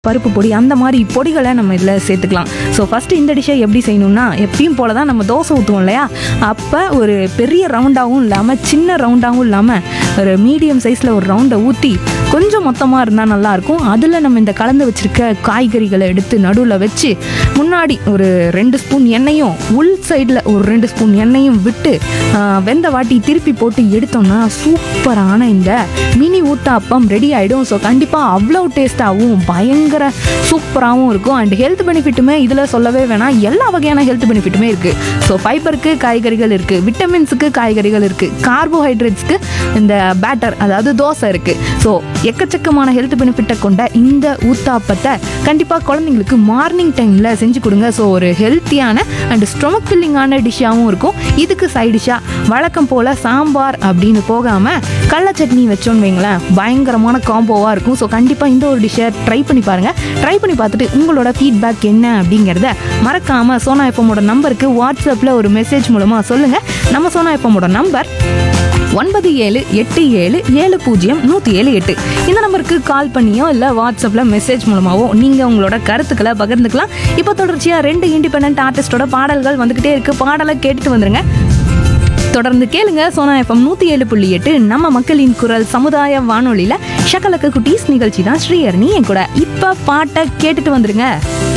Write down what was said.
பருப்பு பொடி அந்த மாதிரி பொடிகளை நம்ம இதில் சேர்த்துக்கலாம் ஸோ ஃபஸ்ட்டு இந்த டிஷ்ஷை எப்படி செய்யணும்னா எப்பயும் போல தான் நம்ம தோசை ஊற்றுவோம் இல்லையா அப்போ ஒரு பெரிய ரவுண்டாகவும் இல்லாமல் சின்ன ரவுண்டாகவும் இல்லாமல் ஒரு மீடியம் சைஸில் ஒரு ரவுண்டை ஊற்றி கொஞ்சம் மொத்தமாக இருந்தால் நல்லாயிருக்கும் அதில் நம்ம இந்த கலந்து வச்சுருக்க காய்கறிகளை எடுத்து நடுவில் வச்சு முன்னாடி ஒரு ரெண்டு ஸ்பூன் எண்ணெயும் உள் சைடில் ஒரு ரெண்டு ஸ்பூன் எண்ணெயும் விட்டு ஆ, வெந்த வாட்டி திருப்பி போட்டு எடுத்தோம்னா சூப்பரான இந்த மினி ஊத்தாப்பம் ரெடி ஆகிடும் ஸோ கண்டிப்பாக அவ்வளோ டேஸ்ட்டாகவும் பயங்கர சூப்பராகவும் இருக்கும் அண்ட் ஹெல்த் பெனிஃபிட்டுமே இதில் சொல்லவே வேணாம் எல்லா வகையான ஹெல்த் பெனிஃபிட்டுமே இருக்குது ஸோ ஃபைபருக்கு காய்கறிகள் இருக்குது விட்டமின்ஸுக்கு காய்கறிகள் இருக்குது கார்போஹைட்ரேட்ஸ்க்கு இந்த பேட்டர் அதாவது தோசை இருக்குது ஸோ எக்கச்சக்கமான ஹெல்த் பெனிஃபிட்டை கொண்ட இந்த ஊத்தாப்பத்தை கண்டிப்பாக குழந்தைங்களுக்கு மார்னிங் டைமில் செஞ்சு கொடுங்க ஸோ ஒரு ஹெல்த்தியான அண்ட் ஸ்டொமக் ஃபில்லிங்கான டிஷ்ஷாகவும் இருக்கும் இதுக்கு சைட் டிஷ்ஷாக வழக்கம் போல் சாம்பார் அப்படின்னு போகாமல் கடல சட்னி வச்சோன்னு வைங்களேன் பயங்கரமான காம்போவாக இருக்கும் ஸோ கண்டிப்பாக இந்த ஒரு டிஷ்ஷை ட்ரை பண்ணி பாருங்கள் ட்ரை பண்ணி பார்த்துட்டு உங்களோட ஃபீட்பேக் என்ன அப்படிங்கிறத மறக்காமல் சோனா எஃப்எம்மோட நம்பருக்கு வாட்ஸ்அப்பில் ஒரு மெசேஜ் மூலமாக சொல்லுங்கள் நம்ம சோனா எஃப்எம்மோட நம்பர் ஒன்பது ஏழு எட்டு ஏழு ஏழு பூஜ்ஜியம் நூற்றி ஏழு எட்டு இந்த நம்பருக்கு கால் பண்ணியோ இல்லை வாட்ஸ்அப்பில் மெசேஜ் மூலமாவோ நீங்கள் உங்களோட கருத்துக்களை பகிர்ந்துக்கலாம் இப்போ தொடர்ச்சியாக ரெண்டு இண்டிபெண்ட் ஆர்டிஸ்டோட பாடல்கள் வந்துக்கிட்டே இருக்குது பாடலை கேட்டுட்டு வந்துருங்க தொடர்ந்து கேளுங்க சோனா எஃப்எம் நூற்றி ஏழு புள்ளி எட்டு நம்ம மக்களின் குரல் சமுதாய வானொலியில் ஷக்கலக்க குட்டீஸ் நிகழ்ச்சி தான் ஸ்ரீஹரணி என் கூட இப்போ பாட்டை கேட்டுட்டு வந்துருங்க